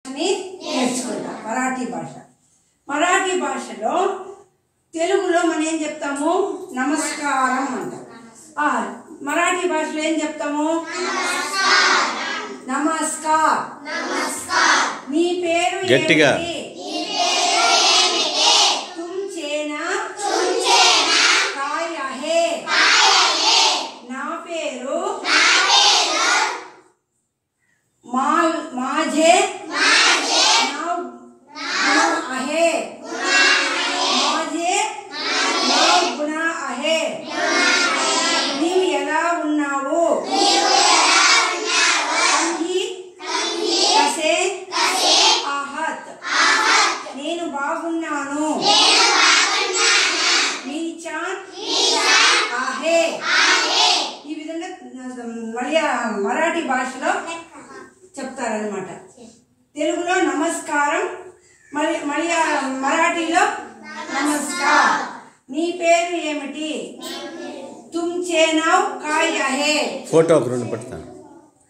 అని నేర్చుకుంటాం మరాఠీ భాష మరాఠీ భాషలో తెలుగులో మనం ఏం చెప్తాము నమస్కారం అంటాం ఆ, మరాఠీ భాషలో ఏం చెప్తాము నమస్కార్ నీ పేరు గట్టిగా. ఏమిటి? తుమ్ చేనా కాయ్ అహే నా పేరు మా माझे नाव गुण आहे माझे नाव గుణ आहे నీవు ఎలా ఉన్నావు కంగి కసే ఆహత్ నేను బాగున్నాను నీచాన్ ఆహే ఈ విధంగా మలయా మరాఠీ భాషలో చెప్తారనమాట తెలుగులో నమస్కారం మళ్ళీ మలయా మరాఠీలో నమస్కార్ నీ పేరు ఏమిటి తుమ్ చేనావ్ కాయ్ అహే ఫోటో ఒక రెండు పెడతాను